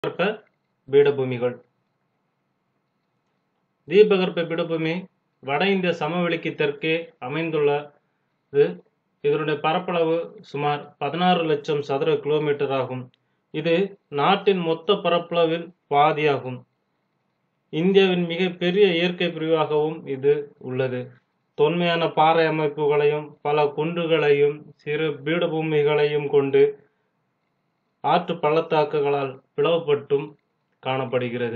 தீபகற்ப பீடபூமிகள் தீபகற்ப பீடபூமி வட இந்திய சமவெளிக்கு தெற்கே அமைந்துள்ளது இதனுடைய பரப்பளவு சுமார் பதினாறு லட்சம் சதுர கிலோமீட்டர் ஆகும் இது நாட்டின் மொத்த பரப்பளவில் பாதியாகும் இந்தியாவின் மிக பெரிய இயற்கை பிரிவாகவும் இது உள்ளது தொன்மையான பாறை அமைப்புகளையும் பல குன்றுகளையும் சிறு பீடபூமிகளையும் கொண்டு ஆற்று பள்ளத்தாக்குகளால் பிளவுபட்டும் காணப்படுகிறது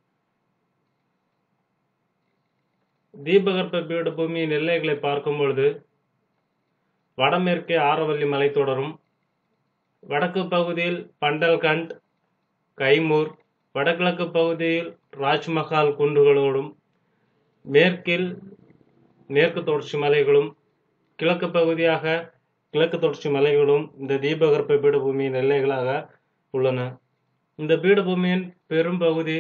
தீபகற்ப பீடபூமியின் எல்லைகளை பார்க்கும் பொழுது வடமேற்கே ஆரவல்லி மலைத்தொடரும் வடக்கு பகுதியில் பண்டல்கண்ட் கைமூர் வடகிழக்கு பகுதியில் ராஜ்மஹால் குன்றுகளோடும் மேற்கில் மேற்கு தொடர்ச்சி மலைகளும் கிழக்கு பகுதியாக கிழக்கு தொடர்ச்சி மலைகளும் இந்த தீபகற்ப பீடபூமியின் எல்லைகளாக உள்ளன இந்த பீடபூமியின் பெரும்பகுதி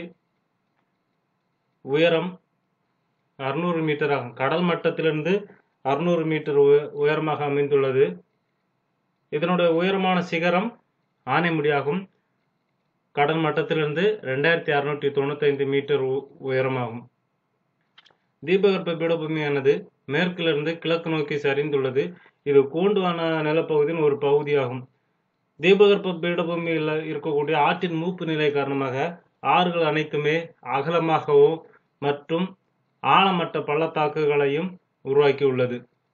உயரம் அறுநூறு மீட்டர் ஆகும் கடல் மட்டத்திலிருந்து அறுநூறு மீட்டர் உயரமாக அமைந்துள்ளது இதனுடைய உயரமான சிகரம் ஆனைமுடியாகும் கடல் மட்டத்திலிருந்து ரெண்டாயிரத்தி அறுநூற்றி தொண்ணூத்தைந்து மீட்டர் உயரமாகும் தீபகற்ப பீடபூமியானது மேற்கிலிருந்து கிழக்கு நோக்கி சரிந்துள்ளது இது கூண்டுவான நிலப்பகுதியின் ஒரு பகுதியாகும் தீபகற்ப பீடபூமியில் இருக்கக்கூடிய ஆற்றின் மூப்பு நிலை காரணமாக ஆறுகள் அனைத்துமே அகலமாகவும் மற்றும் ஆழமட்ட பள்ளத்தாக்குகளையும் உருவாக்கியுள்ளது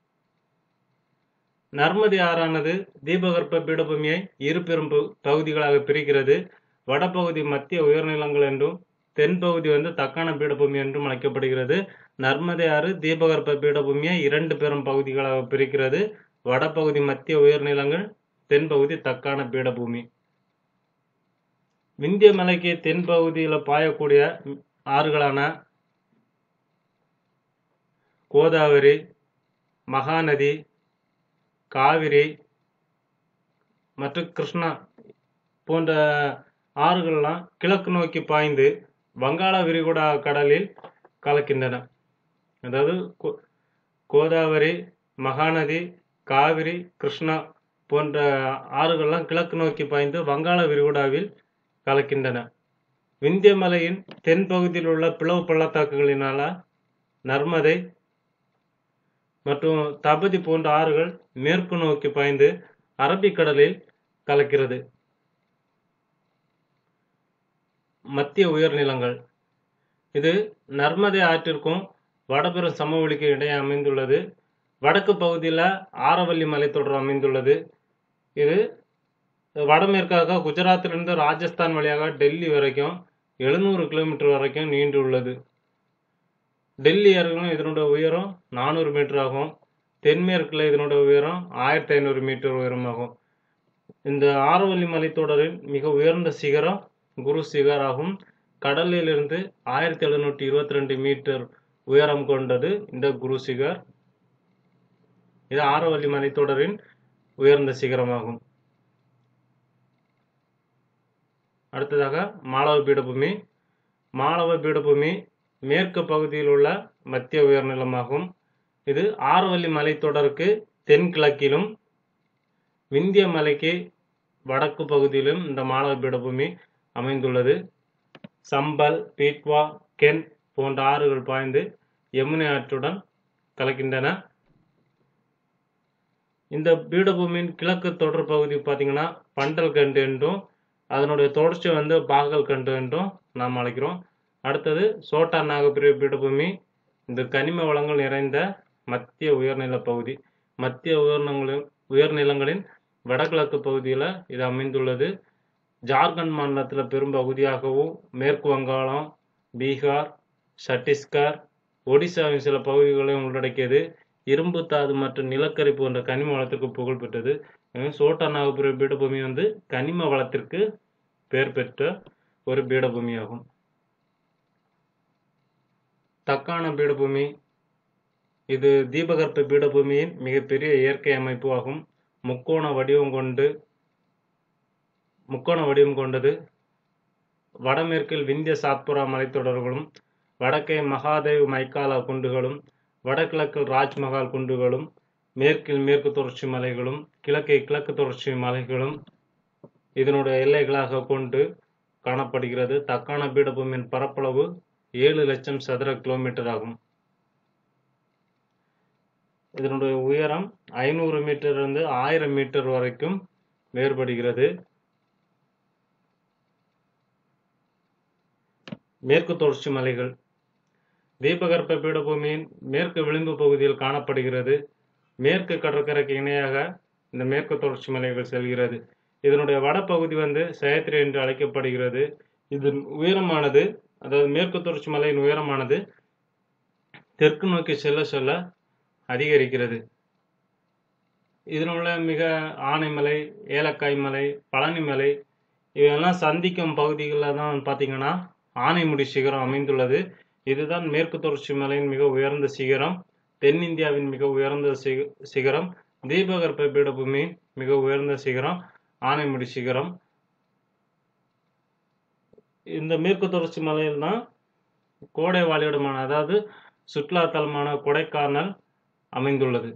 நர்மதி ஆறானது தீபகற்ப பீடபூமியை இரு பெரும் பகுதிகளாக பிரிக்கிறது வடபகுதி மத்திய உயர்நிலங்கள் என்றும் தென்பகுதி வந்து தக்கான பீடபூமி என்றும் அழைக்கப்படுகிறது நர்மதை ஆறு தீபகற்ப பீடபூமியை இரண்டு பெரும் பகுதிகளாக பிரிக்கிறது வடபகுதி மத்திய உயர்நிலங்கள் தென்பகுதி தக்கான பீடபூமி விந்திய மலைக்கு தென்பகுதியில் பாயக்கூடிய ஆறுகளான கோதாவரி மகாநதி காவிரி மற்றும் கிருஷ்ணா போன்ற ஆறுகள்லாம் கிழக்கு நோக்கி பாய்ந்து வங்காள விரிகுடா கடலில் கலக்கின்றன அதாவது கோதாவரி மகாநதி காவிரி கிருஷ்ணா போன்ற ஆறுகள்லாம் கிழக்கு நோக்கி பாய்ந்து வங்காள விரிகுடாவில் கலக்கின்றன விந்திய மலையின் தென்பகுதியில் உள்ள பிளவு பள்ளத்தாக்குகளினால நர்மதை மற்றும் தபதி போன்ற ஆறுகள் மேற்கு நோக்கி பாய்ந்து அரபிக்கடலில் கலக்கிறது மத்திய உயர்நிலங்கள் இது நர்மதை ஆற்றிற்கும் வடபெரும் சமவெளிக்கு இடையே அமைந்துள்ளது வடக்கு பகுதியில் ஆரவல்லி மலைத்தொடர் அமைந்துள்ளது இது வடமேற்காக குஜராத்திலிருந்து ராஜஸ்தான் வழியாக டெல்லி வரைக்கும் எழுநூறு கிலோமீட்டர் வரைக்கும் நீண்டுள்ளது டெல்லி ஏற்கனவே இதனுடைய உயரம் நானூறு மீட்டர் ஆகும் தென்மேற்கில் இதனுடைய உயரம் ஆயிரத்தி ஐநூறு மீட்டர் உயரமாகும் இந்த ஆரவல்லி மலைத்தொடரின் மிக உயர்ந்த சிகரம் குரு சிகர் ஆகும் கடலில் இருந்து ஆயிரத்தி எழுநூற்றி இருபத்தி ரெண்டு மீட்டர் உயரம் கொண்டது இந்த குரு சிகர் இது ஆரவல்லி மலைத்தொடரின் உயர்ந்த சிகரமாகும் அடுத்ததாக மாளவ பீடபூமி மாளவ பீடபூமி மேற்கு பகுதியில் உள்ள மத்திய உயர்நிலமாகும் இது ஆரவல்லி மலைத்தொடருக்கு தென்கிழக்கிலும் விந்திய மலைக்கு வடக்கு பகுதியிலும் இந்த மாளவ பீடபூமி அமைந்துள்ளது சம்பல் பீட்வா கென் போன்ற ஆறுகள் பாய்ந்து யமுனை ஆற்றுடன் கலக்கின்றன இந்த பீடபூமியின் கிழக்கு தொடர் பகுதி பார்த்தீங்கன்னா பண்டல் கண்டு என்றும் அதனுடைய தொடர்ச்சி வந்து பாகல் கண்டு என்றும் நாம் அழைக்கிறோம் அடுத்தது சோட்டா நாகப்பிரிய பீடபூமி இந்த கனிம வளங்கள் நிறைந்த மத்திய உயர்நில பகுதி மத்திய உயர்நிலங்களின் உயர்நிலங்களின் வடகிழக்கு பகுதியில் இது அமைந்துள்ளது ஜார்க்கண்ட் மாநிலத்தில் பெரும்பகுதியாகவும் மேற்கு வங்காளம் பீகார் சத்தீஸ்கர் ஒடிசாவின் சில பகுதிகளையும் உள்ளடக்கியது இரும்பு தாது மற்றும் நிலக்கரி போன்ற கனிம வளத்திற்கு புகழ் பெற்றது சோட்டா நாகபுர பீடபூமி வந்து கனிம வளத்திற்கு பெயர் பெற்ற ஒரு பீடபூமியாகும் தக்கான பீடபூமி இது தீபகற்ப பீடபூமியின் மிகப்பெரிய இயற்கை அமைப்பு ஆகும் முக்கோண வடிவம் கொண்டு முக்கோண வடிவம் கொண்டது வடமேற்கில் விந்திய சாத்புரா மலைத்தொடர்களும் வடக்கே மகாதேவ் மைக்காலா குன்றுகளும் வடகிழக்கில் ராஜ்மஹால் குன்றுகளும் மேற்கில் மேற்கு தொடர்ச்சி மலைகளும் கிழக்கே கிழக்கு தொடர்ச்சி மலைகளும் இதனுடைய எல்லைகளாக கொண்டு காணப்படுகிறது தக்கான பீடபூமியின் பரப்பளவு ஏழு லட்சம் சதுர கிலோமீட்டர் ஆகும் இதனுடைய உயரம் ஐநூறு மீட்டர் இருந்து ஆயிரம் மீட்டர் வரைக்கும் வேறுபடுகிறது மேற்கு தொடர்ச்சி மலைகள் தீபகற்ப பீடபூமியின் மேற்கு விளிம்பு பகுதியில் காணப்படுகிறது மேற்கு கடற்கரைக்கு இணையாக இந்த மேற்கு தொடர்ச்சி மலைகள் செல்கிறது இதனுடைய வடபகுதி வந்து சயத்ரி என்று அழைக்கப்படுகிறது இதன் உயரமானது அதாவது மேற்கு தொடர்ச்சி மலையின் உயரமானது தெற்கு நோக்கி செல்ல செல்ல அதிகரிக்கிறது இதில் உள்ள மிக ஆனைமலை ஏலக்காய் மலை பழனி மலை இவையெல்லாம் சந்திக்கும் பகுதிகளில் தான் பார்த்தீங்கன்னா ஆனைமுடி சிகரம் அமைந்துள்ளது இதுதான் மேற்கு தொடர்ச்சி மலையின் மிக உயர்ந்த சிகரம் தென்னிந்தியாவின் மிக உயர்ந்த சிக- சிகரம் தீபகற்ப பீடபூமியின் மிக உயர்ந்த சிகரம் ஆனைமுடி சிகரம் இந்த மேற்கு தொடர்ச்சி மலையில் தான் கோடை வாழிடமான அதாவது சுற்றுலா தலமான கொடைக்கானல் அமைந்துள்ளது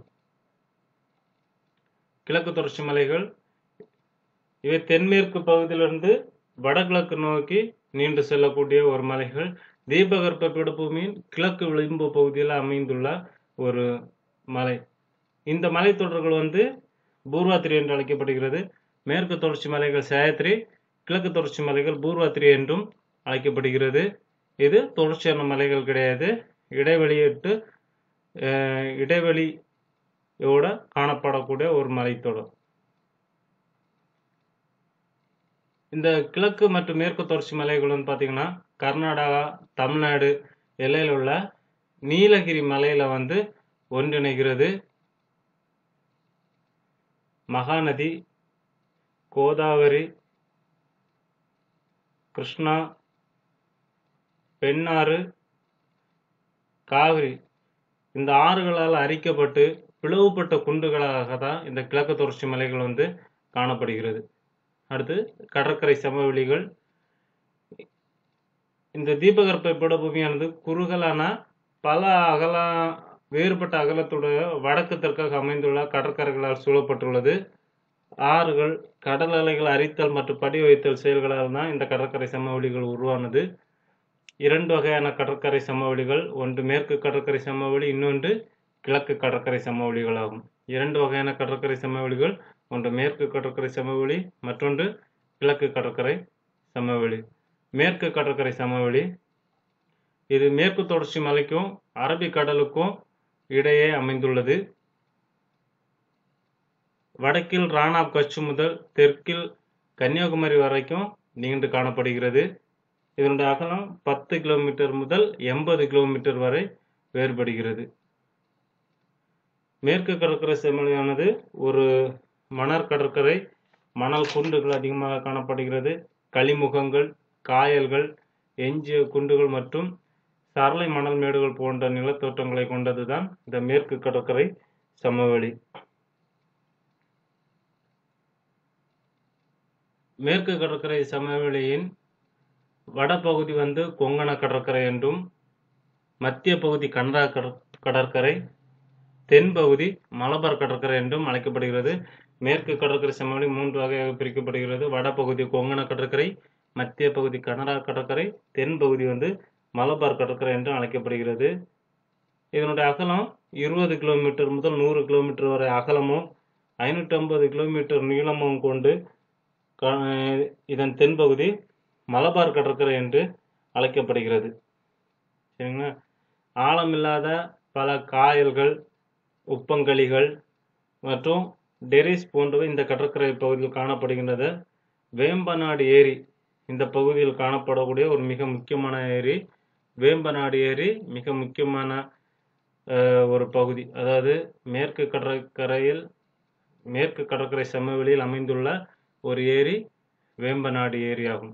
கிழக்கு தொடர்ச்சி மலைகள் இவை தென்மேற்கு பகுதியிலிருந்து வடகிழக்கு நோக்கி நீண்டு செல்லக்கூடிய ஒரு மலைகள் தீபகற்ப பீடபூமியின் கிழக்கு விளிம்பு பகுதியில் அமைந்துள்ள ஒரு மலை இந்த மலைத்தொடர்கள் வந்து பூர்வாத்திரி என்று அழைக்கப்படுகிறது மேற்கு தொடர்ச்சி மலைகள் சேயத்ரி கிழக்கு தொடர்ச்சி மலைகள் பூர்வாத்திரி என்றும் அழைக்கப்படுகிறது இது தொடர்ச்சியான மலைகள் கிடையாது இடைவெளியிட்டு அஹ், இடைவெளியோட காணப்படக்கூடிய ஒரு மலைத்தொடர் இந்த கிழக்கு மற்றும் மேற்கு தொடர்ச்சி மலைகள் வந்து பார்த்தீங்கன்னா கர்நாடகா தமிழ்நாடு எல்லையில் உள்ள நீலகிரி மலையில வந்து ஒன்றிணைகிறது மகாநதி கோதாவரி கிருஷ்ணா பெண்ணாறு காவிரி இந்த ஆறுகளால் அரிக்கப்பட்டு பிளவுபட்ட குண்டுகளாக தான் இந்த கிழக்கு தொடர்ச்சி மலைகள் வந்து காணப்படுகிறது அடுத்து கடற்கரை சமவெளிகள் இந்த தீபகற்ப பீடபூமியானது குறுகலான பல அகல வேறுபட்ட அகலத்துடைய வடக்கு தெற்காக அமைந்துள்ள கடற்கரைகளால் சூழப்பட்டுள்ளது ஆறுகள் கடல் அலைகள் அரித்தல் மற்றும் படி வைத்தல் செயல்களால் தான் இந்த கடற்கரை சமவெளிகள் உருவானது இரண்டு வகையான கடற்கரை சமவெளிகள் ஒன்று மேற்கு கடற்கரை சமவெளி இன்னொன்று கிழக்கு கடற்கரை சமவெளிகள் ஆகும் இரண்டு வகையான கடற்கரை சமவெளிகள் ஒன்று மேற்கு கடற்கரை சமவெளி மற்றொன்று கிழக்கு கடற்கரை சமவெளி மேற்கு கடற்கரை சமவெளி இது மேற்கு தொடர்ச்சி மலைக்கும் அரபிக் கடலுக்கும் இடையே அமைந்துள்ளது வடக்கில் ராணாப் கட்ச் முதல் தெற்கில் கன்னியாகுமரி வரைக்கும் நீண்டு காணப்படுகிறது இதனுடைய அகலம் பத்து கிலோமீட்டர் முதல் எண்பது கிலோமீட்டர் வரை வேறுபடுகிறது மேற்கு கடற்கரை செம்மொழியானது ஒரு மணற் கடற்கரை மணல் குண்டுகள் அதிகமாக காணப்படுகிறது களிமுகங்கள் காயல்கள் எஞ்சிய குண்டுகள் மற்றும் சரளை மணல் மேடுகள் போன்ற நிலத்தோற்றங்களை கொண்டதுதான் இந்த மேற்கு கடற்கரை சமவெளி மேற்கு கடற்கரை சமவெளியின் வடபகுதி வந்து கொங்கண கடற்கரை என்றும் மத்திய பகுதி கனரா கடற்- கடற்கரை தென்பகுதி மலபார் கடற்கரை என்றும் அழைக்கப்படுகிறது மேற்கு கடற்கரை சமவெளி மூன்று வகையாக பிரிக்கப்படுகிறது வடபகுதி கொங்கண கடற்கரை மத்திய பகுதி கனரா கடற்கரை தென்பகுதி வந்து மலபார் கடற்கரை என்றும் அழைக்கப்படுகிறது இதனுடைய அகலம் இருபது கிலோமீட்டர் முதல் நூறு கிலோமீட்டர் வரை அகலமும் ஐநூற்றி ஐம்பது கிலோமீட்டர் நீளமும் கொண்டு க- இதன் தென்பகுதி மலபார் கடற்கரை என்று அழைக்கப்படுகிறது சரிங்களா ஆழமில்லாத பல காயல்கள் உப்பங்கழிகள் மற்றும் டெரிஸ் போன்றவை இந்த கடற்கரை பகுதியில் காணப்படுகின்றது வேம்பநாடு ஏரி இந்த பகுதியில் காணப்படக்கூடிய ஒரு மிக முக்கியமான ஏரி வேம்பநாடு ஏரி மிக முக்கியமான அஹ், ஒரு பகுதி அதாவது மேற்கு கடற்கரையில் மேற்கு கடற்கரை சமவெளியில் அமைந்துள்ள ஒரு ஏரி வேம்பநாடு ஏரி ஆகும்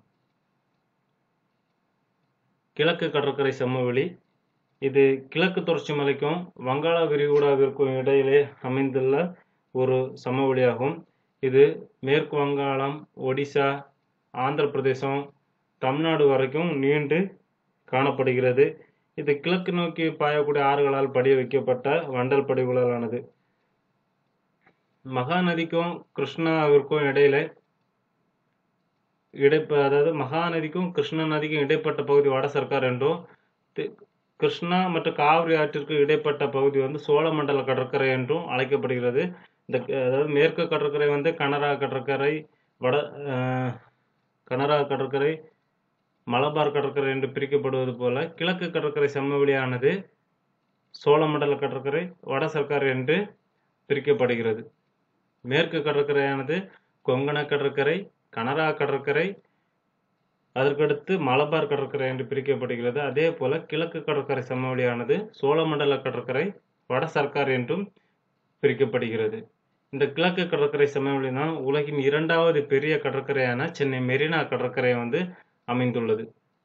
கிழக்கு கடற்கரை சமவெளி இது கிழக்கு தொடர்ச்சி மலைக்கும் வங்காள விரிகுடாவிற்கும் இடையிலே அமைந்துள்ள ஒரு சமவெளியாகும் இது மேற்கு வங்காளம் ஒடிசா ஆந்திர பிரதேசம் தமிழ்நாடு வரைக்கும் நீண்டு காணப்படுகிறது இது கிழக்கு நோக்கி பாயக்கூடிய ஆறுகளால் படிய வைக்கப்பட்ட வண்டல் படிவுகளானது மகாநதிக்கும் கிருஷ்ணாவிற்கும் இடையில இடைப்ப அதாவது மகாநதிக்கும் கிருஷ்ணா நதிக்கும் இடைப்பட்ட பகுதி வட சர்க்கார் என்றும் தி- கிருஷ்ணா மற்றும் காவிரி ஆற்றிற்கு இடைப்பட்ட பகுதி வந்து சோழமண்டல கடற்கரை என்றும் அழைக்கப்படுகிறது இந்த க- அதாவது மேற்கு கடற்கரை வந்து கனரா கடற்கரை வட அஹ், கனரா கடற்கரை மலபார் கடற்கரை என்று பிரிக்கப்படுவது போல கிழக்கு கடற்கரை சமவெளியானது சோழமண்டல கடற்கரை வட சர்க்கார் என்று பிரிக்கப்படுகிறது மேற்கு கடற்கரையானது கொங்கண கடற்கரை கனரா கடற்கரை அதற்கடுத்து மலபார் கடற்கரை என்று பிரிக்கப்படுகிறது அதே போல கிழக்கு கடற்கரை சமவெளியானது சோழமண்டல கடற்கரை வட சர்க்கார் என்றும் பிரிக்கப்படுகிறது இந்த கிழக்கு கடற்கரை சமவெளி தான் உலகின் இரண்டாவது பெரிய கடற்கரையான சென்னை மெரினா கடற்கரை வந்து அமைந்துள்ளது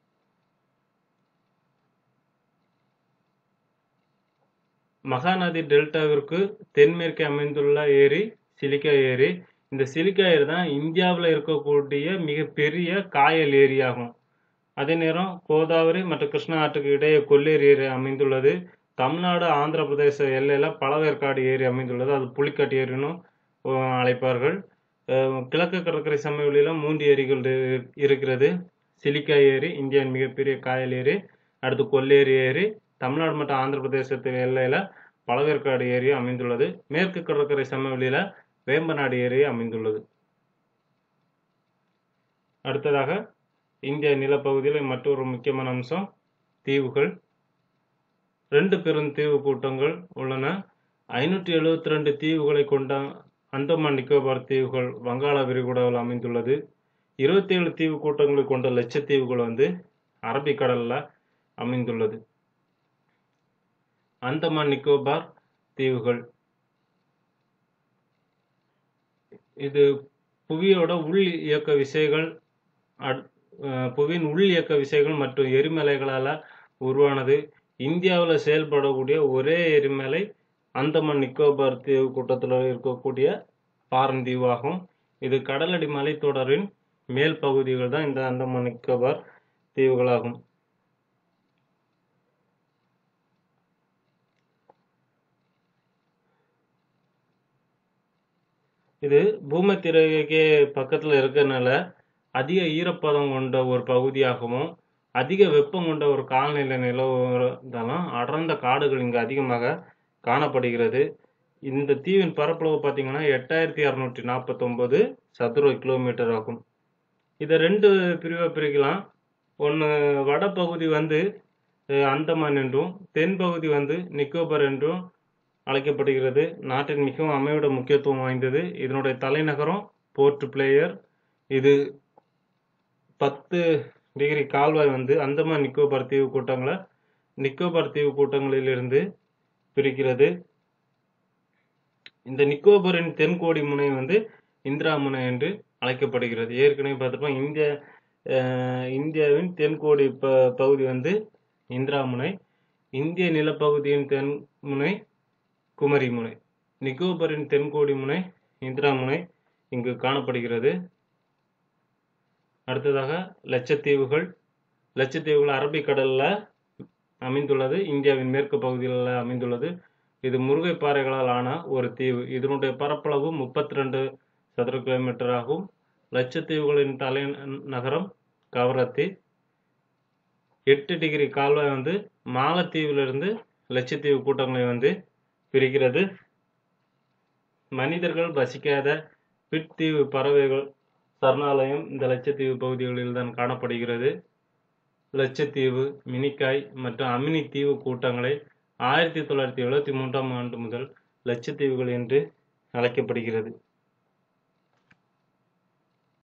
மகாநதி டெல்டாவிற்கு தென்மேற்கே அமைந்துள்ள ஏரி சிலிக்கா ஏரி இந்த சிலிக்கா ஏரி தான் இந்தியாவில் இருக்கக்கூடிய மிகப்பெரிய காயல் ஏரியாகும் அதே நேரம் கோதாவரி மற்றும் கிருஷ்ணா ஆற்றுக்கு இடையே கொல்லேரி ஏரி அமைந்துள்ளது தமிழ்நாடு ஆந்திர பிரதேச எல்லையில பழவேற்காடு ஏரி அமைந்துள்ளது அது புலிக்காட்டு ஏரினும் அஹ், அழைப்பார்கள் அஹ், கிழக்கு கடற்கரை சமவெளியில மூன்று ஏரிகள் இரு- இருக்கிறது சிலிக்கா ஏரி இந்தியாவின் மிகப்பெரிய காயல் ஏரி அடுத்து கொல்லேரி ஏரி தமிழ்நாடு மற்றும் ஆந்திர பிரதேசத்தின் எல்லையில பழவேற்காடு ஏரி அமைந்துள்ளது மேற்கு கடற்கரை சமவெளியில வேம்பநாடு ஏரி அமைந்துள்ளது அடுத்ததாக இந்திய நிலப்பகுதியில் மற்றொரு முக்கியமான அம்சம் தீவுகள் ரெண்டு பெரும் தீவு கூட்டங்கள் உள்ளன ஐநூற்றி எழுபத்தி ரெண்டு தீவுகளை கொண்ட அந்தமான் நிக்கோபார் தீவுகள் வங்காள விரிகுடாவில் அமைந்துள்ளது இருபத்தி ஏழு தீவு கூட்டங்களை கொண்ட லட்சத்தீவுகள் வந்து அரபிக்கடல்ல அமைந்துள்ளது அந்தமான் நிக்கோபார் தீவுகள் இது புவியோட உள் இயக்க விசைகள் அட்- அஹ் புவியின் உள் இயக்க விசைகள் மற்றும் எரிமலைகளால உருவானது இந்தியாவில் செயல்படக்கூடிய ஒரே எரிமலை அந்தமான் நிக்கோபார் தீவு கூட்டத்தில் இருக்கக்கூடிய பாரந்தீவு ஆகும் இது கடலடி மலைத்தொடரின் மேல் பகுதிகள் தான் இந்த அந்தமான் நிக்கோபார் தீவுகளாகும் இது பூமத்திரைக்கு பக்கத்துல இருக்கறனால அதிக ஈரப்பதம் கொண்ட ஒரு பகுதியாகவும் அதிக வெப்பம் கொண்ட ஒரு காலநிலை நிலவுவதாலும் அடர்ந்த காடுகள் இங்கு அதிகமாக காணப்படுகிறது இந்த தீவின் பரப்பளவு பார்த்தீங்கன்னா எட்டாயிரத்தி இரநூற்றி நாற்பத்தொன்பது சதுர கிலோமீட்டர் ஆகும் இதை ரெண்டு பிரிவாக பிரிக்கலாம் ஒன்று வடபகுதி வந்து அஹ், அந்தமான் என்றும் தென்பகுதி வந்து நிக்கோபர் என்றும் அழைக்கப்படுகிறது நாட்டின் மிகவும் அமைவிட முக்கியத்துவம் வாய்ந்தது இதனுடைய தலைநகரம் போர்ட் பிளேயர் இது பத்து டிகிரி கால்வாய் வந்து அந்தமான் நிக்கோபார் தீவு கூட்டங்களை நிக்கோபார் தீவு கூட்டங்களிலிருந்து பிரிக்கிறது இந்த நிக்கோபரின் தென்கோடி முனை வந்து இந்திரா முனை என்று அழைக்கப்படுகிறது ஏற்கனவே பார்த்திருப்போம் இந்திய அஹ், இந்தியாவின் தென்கோடி ப பகுதி வந்து இந்திரா முனை இந்திய நிலப்பகுதியின் தென் முனை குமரி முனை நிக்கோபரின் தென்கோடி முனை இந்திரா முனை இங்கு காணப்படுகிறது அடுத்ததாக லட்சத்தீவுகள் லட்சத்தீவுகள் அரபிக்கடல்ல அமைந்துள்ளது இந்தியாவின் மேற்கு பகுதியில் அமைந்துள்ளது இது முருகை பாறைகளால் ஆன ஒரு தீவு இதனுடைய பரப்பளவு முப்பத்தி ரெண்டு சதுர கிலோமீட்டர் ஆகும் லட்சத்தீவுகளின் தலை நகரம் கவரத்தி எட்டு டிகிரி கால்வாய் வந்து மாலத்தீவிலிருந்து லட்சத்தீவு கூட்டங்களை வந்து பிரிக்கிறது மனிதர்கள் வசிக்காத பிட்தீவு பறவைகள் சரணாலயம் இந்த லட்சத்தீவு பகுதிகளில் தான் காணப்படுகிறது லட்சத்தீவு மினிக்காய் மற்றும் அமினி தீவு கூட்டங்களை ஆயிரத்தி தொள்ளாயிரத்தி எழுபத்தி மூன்றாம் ஆண்டு முதல் லட்சத்தீவுகள் என்று அழைக்கப்படுகிறது